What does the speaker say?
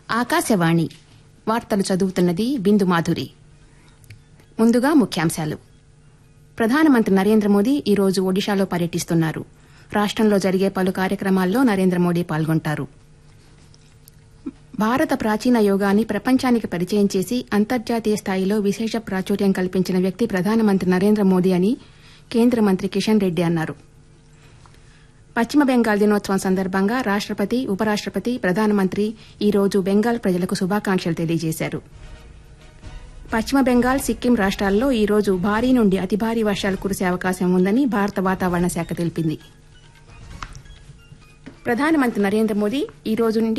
ఆకాశవాణి వార్తలు చదువుతున్నది బిందు మాధురి ముందుగా ముఖ్యాంశాలు ప్రధానమంత్రి నరేంద్ర మోదీ ఈ రోజు ఒడిశాలో పర్యటిస్తున్నారు రాష్టంలో జరిగే పలు కార్యక్రమాల్లో నరేంద్ర మోదీ పాల్గొంటారు భారత ప్రాచీన యోగాన్ని ప్రపంచానికి పరిచయం చేసి అంతర్జాతీయ స్థాయిలో విశేష ప్రాచుర్యం కల్పించిన వ్యక్తి ప్రధానమంత్రి నరేంద్ర మోదీ అని కేంద్ర మంత్రి కిషన్ రెడ్డి అన్నారు పశ్చిమ బెంగాల్ దినోత్సవం సందర్భంగా రాష్టపతి ఉపరాష్టపతి ప్రధానమంత్రి ఈ రోజు బెంగాల్ ప్రజలకు శుభాకాంక్షలు తెలియజేశారు పశ్చిమ బెంగాల్ సిక్కిం రాష్ట్రాల్లో ఈ రోజు భారీ నుండి అతి భారీ వర్షాలు కురిసే అవకాశం ఉందని భారత వాతావరణ శాఖ తెలిపింది ప్రధానమంత్రి నరేంద్ర మోదీ ఈ రోజు నుండి